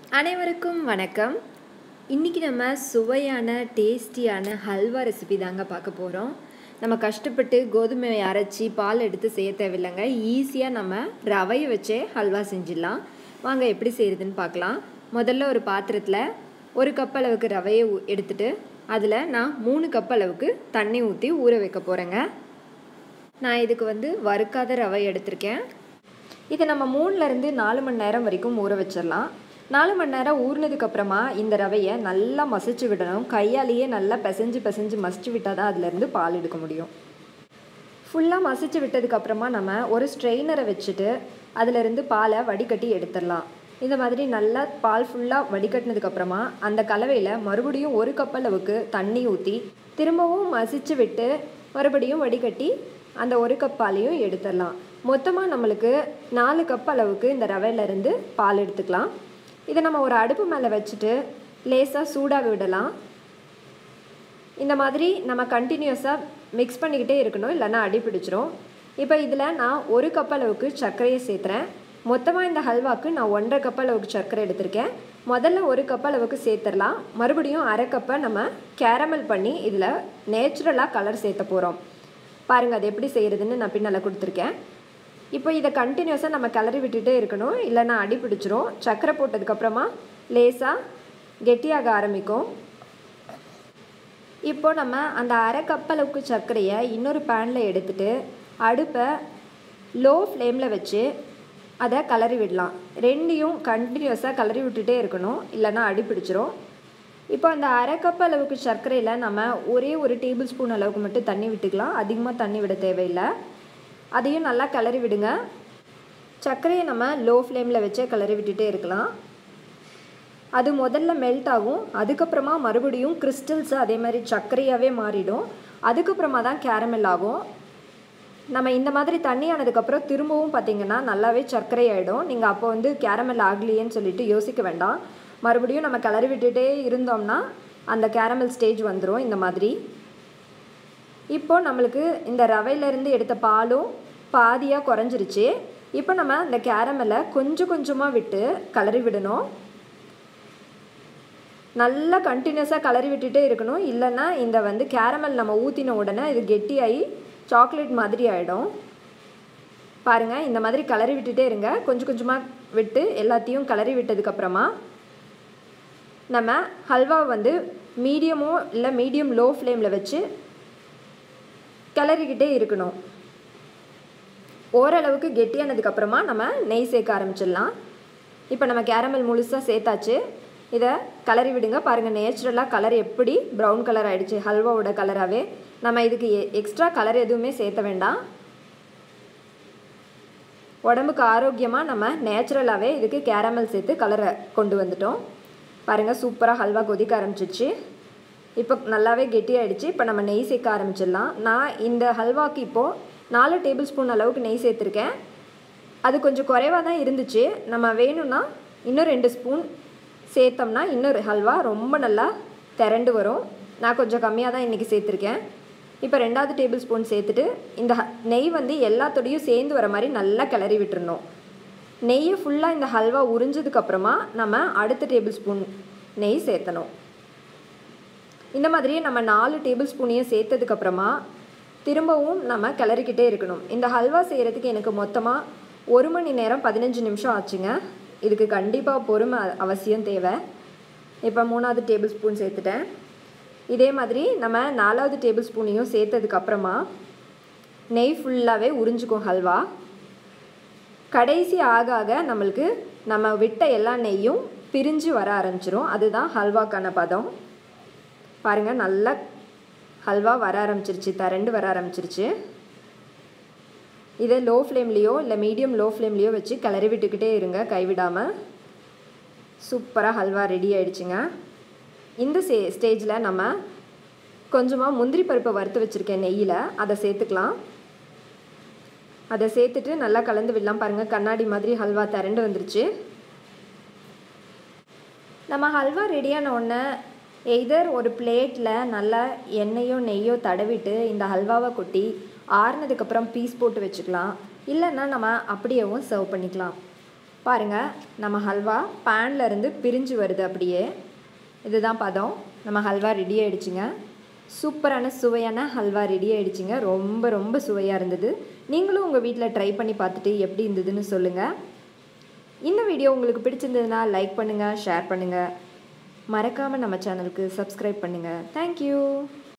அனைவருக்கும் வணக்கம் இன்றைக்கி நம்ம சுவையான டேஸ்டியான ஹல்வா ரெசிபி தாங்க பார்க்க போகிறோம் நம்ம கஷ்டப்பட்டு கோதுமை அரைச்சி பால் எடுத்து செய்ய தேவையில்லைங்க ஈஸியாக நம்ம ரவையை வச்சே ஹல்வா செஞ்சிடலாம் வாங்க எப்படி செய்கிறதுன்னு பார்க்கலாம் முதல்ல ஒரு பாத்திரத்தில் ஒரு கப் அளவுக்கு ரவையை ஊ- எடுத்துட்டு அதில் நான் மூணு கப் அளவுக்கு தண்ணி ஊற்றி ஊற வைக்க போகிறேங்க நான் இதுக்கு வந்து வறுக்காத ரவை எடுத்திருக்கேன் இதை நம்ம மூணுலேருந்து நாலு மணி நேரம் வரைக்கும் ஊற வச்சிடலாம் நாலு மணி நேரம் ஊறினதுக்கு அப்புறமா இந்த ரவையை நல்லா மசிச்சு விடணும் கையாலேயே நல்லா பிசைஞ்சு பிசைஞ்சு மசிச்சு விட்டால் தான் அதுலேருந்து பால் எடுக்க முடியும் ஃபுல்லாக மசிச்சு விட்டதுக்கு அப்புறமா நம்ம ஒரு ஸ்ட்ரெயினரை வச்சுட்டு அதிலிருந்து பாலை வடிகட்டி எடுத்துடலாம் இந்த மாதிரி நல்லா பால் ஃபுல்லாக வடிகட்டினதுக்கு அப்புறமா அந்த கலவையில் மறுபடியும் ஒரு கப் அளவுக்கு தண்ணி ஊற்றி திரும்பவும் மசிச்சு விட்டு மறுபடியும் வடிகட்டி அந்த ஒரு கப் பாலையும் எடுத்துடலாம் மொத்தமாக நம்மளுக்கு நாலு கப் அளவுக்கு இந்த ரவையிலேருந்து பால் எடுத்துக்கலாம் இதை நம்ம ஒரு அடுப்பு மேலே வச்சுட்டு லேசாக சூடாக விடலாம் இந்த மாதிரி நம்ம கண்டினியூஸாக மிக்ஸ் பண்ணிக்கிட்டே இருக்கணும் இல்லைன்னா அடி பிடிச்சிரும் இப்போ இதில் நான் ஒரு கப் அளவுக்கு சர்க்கரையை சேர்த்துறேன் மொத்தமாக இந்த ஹல்வாக்கு நான் ஒன்றரை கப் அளவுக்கு சர்க்கரை எடுத்திருக்கேன் முதல்ல ஒரு கப் அளவுக்கு சேர்த்துடலாம் மறுபடியும் அரை கப்பை நம்ம கேரமல் பண்ணி இதில் நேச்சுரலாக கலர் சேர்த்த போகிறோம் பாருங்கள் அது எப்படி செய்கிறதுன்னு நான் பின்னால் கொடுத்துருக்கேன் இப்போ இதை கண்டினியூஸாக நம்ம கிளறி விட்டுட்டே இருக்கணும் இல்லைன்னா அடி பிடிச்சிரும் சர்க்கரை போட்டதுக்கப்புறமா லேசாக கெட்டியாக ஆரம்பிக்கும் இப்போ நம்ம அந்த அரை கப் அளவுக்கு சர்க்கரையை இன்னொரு பேனில் எடுத்துட்டு அடுப்பை லோ ஃப்ளேமில் வச்சு அதை கலரி விடலாம் ரெண்டையும் கண்டினியூஸாக கலரி விட்டுட்டே இருக்கணும் இல்லைன்னா அடி பிடிச்சிரும் இப்போ அந்த அரை கப் அளவுக்கு சர்க்கரையில் நம்ம ஒரே ஒரு டேபிள் ஸ்பூன் அளவுக்கு மட்டும் தண்ணி விட்டுக்கலாம் அதிகமாக தண்ணி விட தேவையில்லை அதையும் நல்லா கிளறி விடுங்க சர்க்கரையை நம்ம லோ ஃப்ளேமில் வச்சே கிளறி விட்டுட்டே இருக்கலாம் அது முதல்ல மெல்ட் ஆகும் அதுக்கப்புறமா மறுபடியும் கிறிஸ்டல்ஸ் அதே மாதிரி சர்க்கரையாகவே மாறிடும் அதுக்கப்புறமா தான் கேரமல் ஆகும் நம்ம இந்த மாதிரி தண்ணி ஆனதுக்கப்புறம் திரும்பவும் பார்த்தீங்கன்னா நல்லாவே சர்க்கரை ஆகிடும் நீங்கள் அப்போ வந்து கேரமல் ஆகலையேன்னு சொல்லிட்டு யோசிக்க வேண்டாம் மறுபடியும் நம்ம கிளறி விட்டுட்டே இருந்தோம்னா அந்த கேரமல் ஸ்டேஜ் வந்துடும் இந்த மாதிரி இப்போ நம்மளுக்கு இந்த ரவையிலேருந்து எடுத்த பாலும் பாதியாக குறைஞ்சிருச்சு இப்போ நம்ம இந்த கேரமலை கொஞ்சம் கொஞ்சமாக விட்டு கலரி விடணும் நல்லா கண்டினியூஸாக கலரி விட்டுட்டே இருக்கணும் இல்லைன்னா இந்த வந்து கேரமல் நம்ம ஊற்றின உடனே இது கெட்டியாகி சாக்லேட் மாதிரி ஆகிடும் பாருங்கள் இந்த மாதிரி கலரி விட்டுட்டே இருங்க கொஞ்சம் கொஞ்சமாக விட்டு எல்லாத்தையும் கலரி விட்டதுக்கப்புறமா நம்ம ஹல்வா வந்து மீடியமோ இல்லை மீடியம் லோ ஃப்ளேமில் வச்சு கிளறிக்கிட்டே இருக்கணும் ஓரளவுக்கு கெட்டியானதுக்கப்புறமா நம்ம நெய் சேர்க்க ஆரம்பிச்சிடலாம் இப்போ நம்ம கேரமல் முழுசாக சேர்த்தாச்சு இதை கலரி விடுங்க பாருங்கள் நேச்சுரலாக கலர் எப்படி ப்ரௌன் கலர் ஆயிடுச்சு ஹல்வாவோட கலராகவே நம்ம இதுக்கு எக்ஸ்ட்ரா கலர் எதுவுமே சேர்த்த வேண்டாம் உடம்புக்கு ஆரோக்கியமாக நம்ம நேச்சுரலாகவே இதுக்கு கேரமல் சேர்த்து கலரை கொண்டு வந்துட்டோம் பாருங்கள் சூப்பராக ஹல்வா கொதிக்க ஆரம்பிச்சிச்சு இப்போ நல்லாவே கெட்டியாயிடுச்சு இப்போ நம்ம நெய் சேர்க்க ஆரம்பிச்சிடலாம் நான் இந்த ஹல்வாக்கு இப்போது நாலு டேபிள் ஸ்பூன் அளவுக்கு நெய் சேர்த்துருக்கேன் அது கொஞ்சம் குறைவாக தான் இருந்துச்சு நம்ம வேணும்னா இன்னும் ரெண்டு ஸ்பூன் சேர்த்தோம்னா இன்னொரு ஹல்வா ரொம்ப நல்லா திரண்டு வரும் நான் கொஞ்சம் கம்மியாக தான் இன்றைக்கி சேர்த்துருக்கேன் இப்போ ரெண்டாவது டேபிள் ஸ்பூன் சேர்த்துட்டு இந்த ஹ- நெய் வந்து எல்லாத்தோடையும் சேர்ந்து வர மாதிரி நல்லா கிளறி விட்டுறணும் நெய்யை ஃபுல்லாக இந்த ஹல்வா உறிஞ்சதுக்கப்புறமா நம்ம அடுத்த டேபிள் ஸ்பூன் நெய் சேர்த்தணும் இந்த மாதிரியே நம்ம நாலு டேபிள் ஸ்பூனையும் சேர்த்ததுக்கப்புறமா திரும்பவும் நம்ம கிளறிக்கிட்டே இருக்கணும் இந்த ஹல்வா செய்கிறதுக்கு எனக்கு மொத்தமாக ஒரு மணி நேரம் பதினஞ்சு நிமிஷம் ஆச்சுங்க இதுக்கு கண்டிப்பாக பொறுமை அ- அவசியம் தேவை இப்போ மூணாவது டேபிள் ஸ்பூன் சேர்த்துட்டேன் இதே மாதிரி நம்ம நாலாவது டேபிள் ஸ்பூனையும் சேர்த்ததுக்கப்புறமா நெய் ஃபுல்லாகவே உறிஞ்சிக்கும் ஹல்வா கடைசி ஆக ஆக நம்மளுக்கு நம்ம விட்ட எல்லா நெய்யும் பிரிஞ்சு வர ஆரம்பிச்சிரும் அதுதான் ஹல்வாக்கான பதம் பாருங்கள் நல்லா ஹல்வா வர ஆரம்பிச்சிருச்சு திரண்டு வர ஆரம்பிச்சிருச்சு இதை லோ ஃப்ளேம்லேயோ இல்லை மீடியம் லோ ஃப்ளேம்லேயோ வச்சு கிளறி விட்டுக்கிட்டே இருங்க கைவிடாமல் சூப்பராக ஹல்வா ரெடி ஆயிடுச்சுங்க இந்த ஸ்டே ஸ்டேஜில் நம்ம கொஞ்சமாக முந்திரி பருப்பை வறுத்து வச்சுருக்கேன் நெய்யில் அதை சேர்த்துக்கலாம் அதை சேர்த்துட்டு நல்லா கலந்து விடலாம் பாருங்கள் கண்ணாடி மாதிரி ஹல்வா திரண்டு வந்துருச்சு நம்ம ஹல்வா ரெடியான உடனே எய்தர் ஒரு பிளேட்டில் நல்லா எண்ணெயோ நெய்யோ தடவிட்டு இந்த ஹல்வாவை கொட்டி ஆறுனதுக்கப்புறம் பீஸ் போட்டு வச்சுக்கலாம் இல்லைன்னா நம்ம அப்படியேவும் சர்வ் பண்ணிக்கலாம் பாருங்கள் நம்ம ஹல்வா பேனில் இருந்து பிரிஞ்சு வருது அப்படியே இதுதான் பதம் நம்ம ஹல்வா ரெடி ஆயிடுச்சுங்க சூப்பரான சுவையான ஹல்வா ரெடி ஆயிடுச்சுங்க ரொம்ப ரொம்ப சுவையாக இருந்தது நீங்களும் உங்கள் வீட்டில் ட்ரை பண்ணி பார்த்துட்டு எப்படி இருந்ததுன்னு சொல்லுங்கள் இந்த வீடியோ உங்களுக்கு பிடிச்சிருந்ததுன்னா லைக் பண்ணுங்கள் ஷேர் பண்ணுங்கள் மறக்காமல் நம்ம சேனலுக்கு சப்ஸ்கிரைப் பண்ணுங்கள் தேங்க்யூ